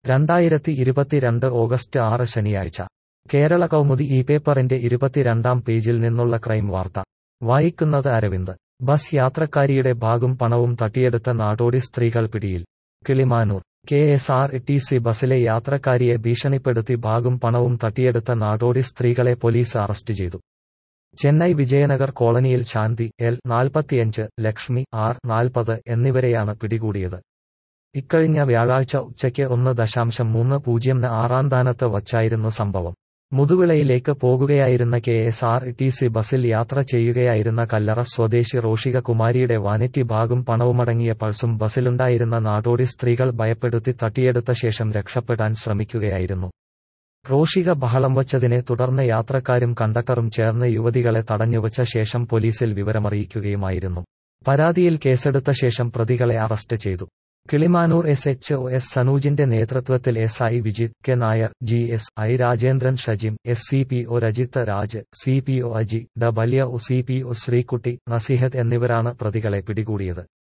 രണ്ടായിരത്തി ഇരുപത്തിരണ്ട് ഓഗസ്റ്റ് ആറ് ശനിയാഴ്ച കേരള കൗമുദി ഈ പേപ്പറിന്റെ ഇരുപത്തിരണ്ടാം പേജിൽ നിന്നുള്ള ക്രൈം വാർത്ത വായിക്കുന്നത് അരവിന്ദ് ബസ് യാത്രക്കാരിയുടെ ബാഗും പണവും തട്ടിയെടുത്ത നാടോടി സ്ത്രീകൾ പിടിയിൽ Kilimanoor K S R T C ബസിലെ യാത്രക്കാരിയെ ഭീഷണിപ്പെടുത്തി ബാഗും പണവും തട്ടിയെടുത്ത നാടോടി സ്ത്രീകളെ പോലീസ് അറസ്റ്റ് ചെയ്തു ചെന്നൈ വിജയനഗർ കോളനിയിൽ ശാന്തി എൽ നാൽപ്പത്തിയഞ്ച് ലക്ഷ്മി ആർ നാൽപ്പത് എന്നിവരെയാണ് പിടികൂടിയത് ഇക്കഴിഞ്ഞ വ്യാഴാഴ്ച ഉച്ചയ്ക്ക് ഒന്ന് ദശാംശം മൂന്ന് പൂജ്യംന് ആറാന്താനത്ത് വച്ചായിരുന്നു സംഭവം മുതുവിളയിലേക്ക് പോകുകയായിരുന്ന K S R T C ബസിൽ യാത്ര ചെയ്യുകയായിരുന്ന കല്ലറ സ്വദേശി റോഷിക കുമാരിയുടെ വാനിറ്റി ബാഗും പണവുമടങ്ങിയ പൾസും ബസിലുണ്ടായിരുന്ന നാടോടി സ്ത്രീകൾ ഭയപ്പെടുത്തി തട്ടിയെടുത്ത ശേഷം രക്ഷപ്പെടാൻ ശ്രമിക്കുകയായിരുന്നു റോഷിക ബഹളം വച്ചതിനെ തുടർന്ന് യാത്രക്കാരും കണ്ടക്ടറും ചേർന്ന് യുവതികളെ തടഞ്ഞുവച്ച ശേഷം പോലീസിൽ വിവരമറിയിക്കുകയുമായിരുന്നു പരാതിയിൽ കേസെടുത്ത ശേഷം പ്രതികളെ അറസ്റ്റ് ചെയ്തു Kilimanoor S H O S സനൂജിന്റെ നേതൃത്വത്തിൽ S I Vijith K Nair G S I Rajendran Shajim S C P O Rajith Raj C P O Aji W O C P O Sreekutty Naseehath എന്നിവരാണ് പ്രതികളെ പിടികൂടിയത്